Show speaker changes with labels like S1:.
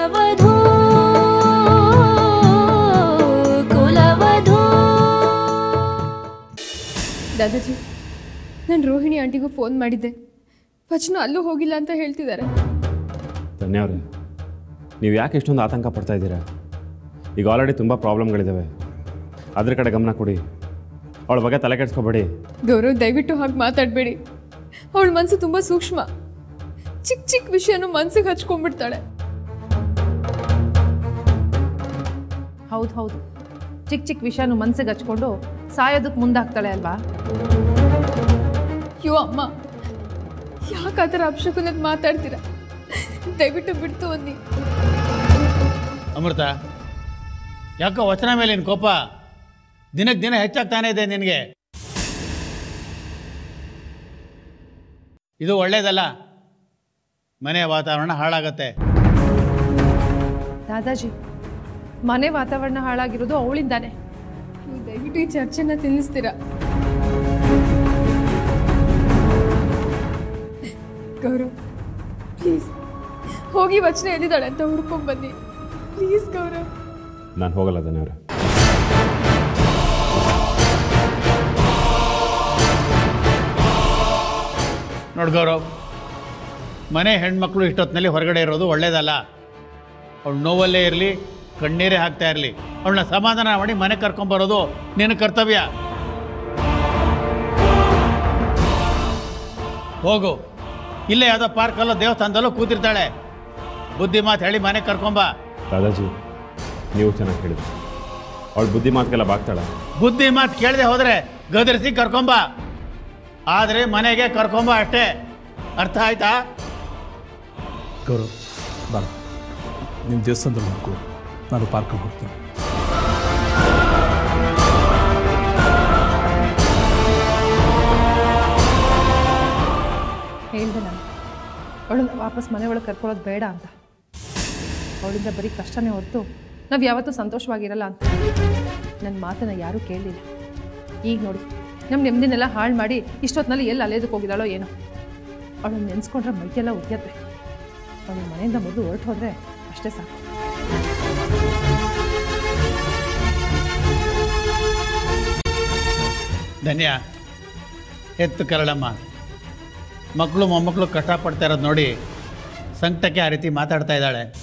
S1: ಕುಲವಧೂ ಕುಲವಧೂ
S2: ದಾದಾಜಿ ನಾನು ರೋಹಿಣಿ ಆಂಟಿಗೂ ಫೋನ್ ಮಾಡಿದ್ದೆ ವಚನ ಅಲ್ಲೂ ಹೋಗಿಲ್ಲ ಅಂತ ಹೇಳ್ತಿದ್ದಾರೆ
S3: ಧನ್ಯ ಅವರೇ ನೀವು ಯಾಕೆ ಇಷ್ಟೊಂದು ಆತಂಕ ಪಡ್ತಾ ಇದ್ದೀರಾ ಈಗ ಆಲ್ರೆಡಿ ತುಂಬ ಪ್ರಾಬ್ಲಮ್ಗಳಿದ್ದಾವೆ ಅದ್ರ ಕಡೆ ಗಮನ ಕೊಡಿ ಅವಳ ಬಗ್ಗೆ ತಲೆ ಕೆಡಿಸ್ಕೋಬೇಡಿ
S2: ಗೌರವ್ ದಯವಿಟ್ಟು ಹಾಗೆ ಮಾತಾಡಬೇಡಿ ಅವಳ ಮನಸ್ಸು ತುಂಬ ಸೂಕ್ಷ್ಮ ಚಿಕ್ಕ ಚಿಕ್ಕ ವಿಷಯನೂ ಮನ್ಸಿಗೆ ಹಚ್ಕೊಂಡ್ಬಿಡ್ತಾಳೆ
S4: ಹೌದು ಹೌದು ಚಿಕ್ಕ ಚಿಕ್ಕ ವಿಷಯನೂ ಮನ್ಸಿಗೆ ಹಚ್ಕೊಂಡು ಸಾಯೋದಕ್ಕೆ ಮುಂದಾಗ್ತಾಳೆ ಅಲ್ವಾ
S2: ಅಯ್ಯೋ ಅಮ್ಮ ಯಾಕೆ ಆ ಥರ ಅಪ್ಶಕುನದ್ ಮಾತಾಡ್ತೀರಾ ದಯವಿಟ್ಟು ಬಿಡ್ತು ಅನ್ನಿ
S5: ಅಮೃತ ಯಾಕೋ ವಚನ ಮೇಲೆ ನಿನ್ನ ಕೋಪ ದಿನಕ್ಕೆ ದಿನ ಹೆಚ್ಚಾಗ್ತಾನೆ ಇದೆ ನಿನಗೆ ಇದು ಒಳ್ಳೇದಲ್ಲ ಮನೆ ವಾತಾವರಣ ಹಾಳಾಗತ್ತೆ
S4: ದಾದಾಜಿ ಮನೆ ವಾತಾವರಣ ಹಾಳಾಗಿರೋದು ಅವಳಿಂದಾನೆ
S2: ನೀವು ದಯವಿಟ್ಟು ಈ ಚರ್ಚೆನ ತಿಳಿಸ್ತೀರಾ ಗೌರವ್ ಪ್ಲೀಸ್ ಹೋಗಿ ವಚನ ಎಲ್ಲಿದ್ದಾಳೆ ಅಂತ ಹುಡ್ಕೊಂಡ್ ಬನ್ನಿ ಪ್ಲೀಸ್ ಗೌರವ್
S3: ನಾನು ಹೋಗಲ್ಲ ಧನ್ಯ ಅವರೇ
S5: ನೋಡು ಗೌರವ್ ಮನೆ ಹೆಣ್ಮಕ್ಳು ಇಷ್ಟೊತ್ತಿನಲ್ಲಿ ಹೊರಗಡೆ ಇರೋದು ಒಳ್ಳೇದಲ್ಲ ಅವಳು ನೋವಲ್ಲೇ ಇರಲಿ ಕಣ್ಣೀರೇ ಹಾಕ್ತಾ ಇರಲಿ ಅವಳನ್ನ ಸಮಾಧಾನ ಮಾಡಿ ಮನೆ ಕರ್ಕೊಂಬರೋದು ನಿನ್ನ ಕರ್ತವ್ಯ ಹೋಗು ಇಲ್ಲೇ ಯಾವುದೋ ಪಾರ್ಕಲ್ಲೋ ದೇವಸ್ಥಾನದಲ್ಲೋ ಕೂತಿರ್ತಾಳೆ ಬುದ್ಧಿ ಮಾತು ಹೇಳಿ ಮನೆ ಕರ್ಕೊಂಬ
S3: ದಾದಾಜಿ ನೀವು ಚೆನ್ನಾಗಿ ಹೇಳಿದ್ರಿ ಅವಳು ಬುದ್ಧಿ ಮಾತಿಗೆಲ್ಲ ಬಾಗ್ತಾಳೆ
S5: ಬುದ್ಧಿ ಮಾತು ಕೇಳದೆ ಹೋದರೆ ಗದರಿಸಿ ಕರ್ಕೊಂಬ ಆದರೆ ಮನೆಗೆ ಕರ್ಕೊಂಬ ಅಷ್ಟೇ ಅರ್ಥ ಆಯ್ತಾ
S6: ಗೌರವ್ ಬಾರ ನಿಮ್ಮ ದೇವಸ್ಥಾನದಲ್ಲಿ ಹೋಗ್ಕೊ ನಾನು ಪಾರ್ಕಲ್ಲಿ ಹೋಗ್ತೀನಿ
S4: ಹೇಳ್ದೆ ನಾನು ಅವಳನ್ನ ವಾಪಸ್ ಮನೆ ಒಳಗೆ ಕರ್ಕೊಳ್ಳೋದು ಬೇಡ ಅಂತ ಅವಳಿಂದ ಬರೀ ಕಷ್ಟನೇ ಹೊರತು ನಾವು ಯಾವತ್ತೂ ಸಂತೋಷವಾಗಿರಲ್ಲ ಅಂತ ನನ್ನ ಮಾತನ್ನು ಯಾರೂ ಕೇಳಲಿಲ್ಲ ಈಗ ನೋಡಿ ನಮ್ಮ ನೆಮ್ಮದಿನೆಲ್ಲ ಹಾಳು ಮಾಡಿ ಇಷ್ಟೊತ್ತಿನಲ್ಲಿ ಎಲ್ಲಿ ಅಲೆಯೋದಕ್ಕೆ ಹೋಗಿದ್ದಾಳೋ ಏನೋ ಅವಳನ್ನ ನೆನೆಸ್ಕೊಂಡ್ರೆ ಮೈಯೆಲ್ಲ ಉದ್ಯತ್ತೆ ಅವಳು ಮನೆಯಿಂದ ಮೊದಲು ಹೊರಟು ಹೋದರೆ ಅಷ್ಟೇ ಸಾಕು
S5: ಧನ್ಯ ಎತ್ತು ಕರಳಮ್ಮ ಮಕ್ಕಳು ಮೊಮ್ಮಕ್ಕಳು ಕಷ್ಟಪಡ್ತಾ ಇರೋದು ನೋಡಿ ಸಂಕಟಕ್ಕೆ ಆ ರೀತಿ ಮಾತಾಡ್ತಾ ಇದ್ದಾಳೆ